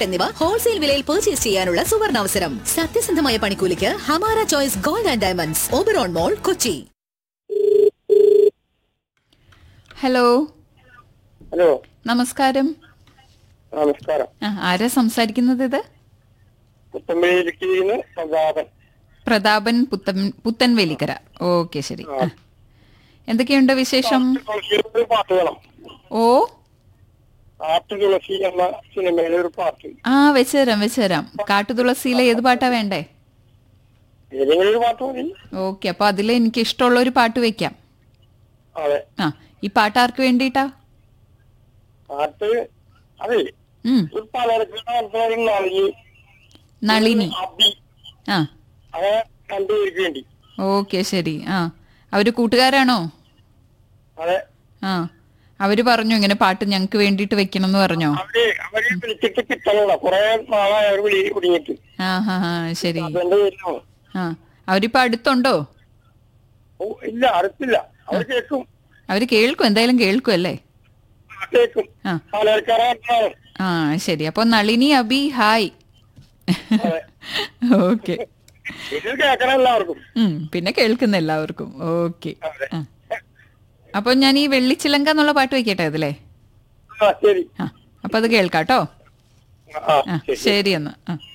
Diamond എന്നിവ wholesale വിലയിൽ purchase ചെയ്യാനുള്ള സുവർണാവസരം സത്യസന്ധമായ പണിക്കൂലിക്ക് Hamara choice gold and diamonds Oberon mall Kochi hello hello നമസ്കാരം നമസ്കാരം ആ, ആരാ സംസാരിക്കുന്നത് ഇത് പുത്തമ്പള്ളിയിലേക്ക് നിന്ന് പ്രതാപൻ പ്രതാപൻ പുത്തൻ പുത്തൻവേലിക്കര ഓക്കെ ശരി ആ. എന്തൊക്കെയുണ്ട് വിശേഷം തുളസിയുടെ ഒരു പാട്ട് വേണം ഓ ആട്ടു തുളസി എന്ന സിനിമയിലെ ഒരു പാട്ട് ആ വെച്ചുതരാം വെച്ചുതരാം കാട്ടുതുളസിയിലെ ഏത് പാട്ടാ വേണ്ടേ ഏതെങ്കിലും ഒരു പാട്ട് മതി ഓക്കെ അപ്പൊ അതിൽ എനിക്ക് ഇഷ്ടമുള്ള ഒരു പാട്ട് വെക്കാം അതെ ആ ഈ പാട്ട് ആർക്ക് വേണ്ടിയിട്ടാ പാട്ട് അതെ ഉം ഒരു പലർക്കും നൽകി നളിനി അബി ആ അങ്ങനെ രണ്ടുപേർക്ക് വേണ്ടി ഓക്കെ ശരി ആ അവര് കൂട്ടുകാരാണോ അതെ ആ അവര് പറഞ്ഞു ഇങ്ങനെ പാട്ട് ഞങ്ങൾക്ക് വേണ്ടിയിട്ട് വെക്കണം എന്ന് പറഞ്ഞോ അവര് അവര് വിളിച്ചിട്ട് കിട്ടണല്ലോ കുറെ നാളായി അവർ വിളി കുടുങ്ങിയിട്ട് ആ ഹാ ഹാ ശരി അതെന്റെ പേരിലാണ് ആ അവരിപ്പോ അടുത്തുണ്ടോ ഓ ഇല്ല അടുത്തില്ല അവർ കേൾക്കും അവര് കേൾക്കും എന്തായാലും കേൾക്കും അല്ലേ കേൾക്കും ആ പലർക്കാരാണ് ആ ശരി അപ്പൊ നളിനി അബി ഹായ് അതെ ഓക്കെ ഇത് കേൾക്കണം എല്ലാവർക്കും പിന്നെ കേൾക്കുന്ന എല്ലാവർക്കും ഓക്കെ അതെ. അപ്പൊ ഞാൻ ഈ വെള്ളിച്ചിലങ്ക എന്നുള്ള പാട്ട് വെക്കട്ടെ അതിലേ ആ ശരി ആ അപ്പൊ അത് കേൾക്കാട്ടോ ആ ആ ശരി ശരി എന്നാ ആ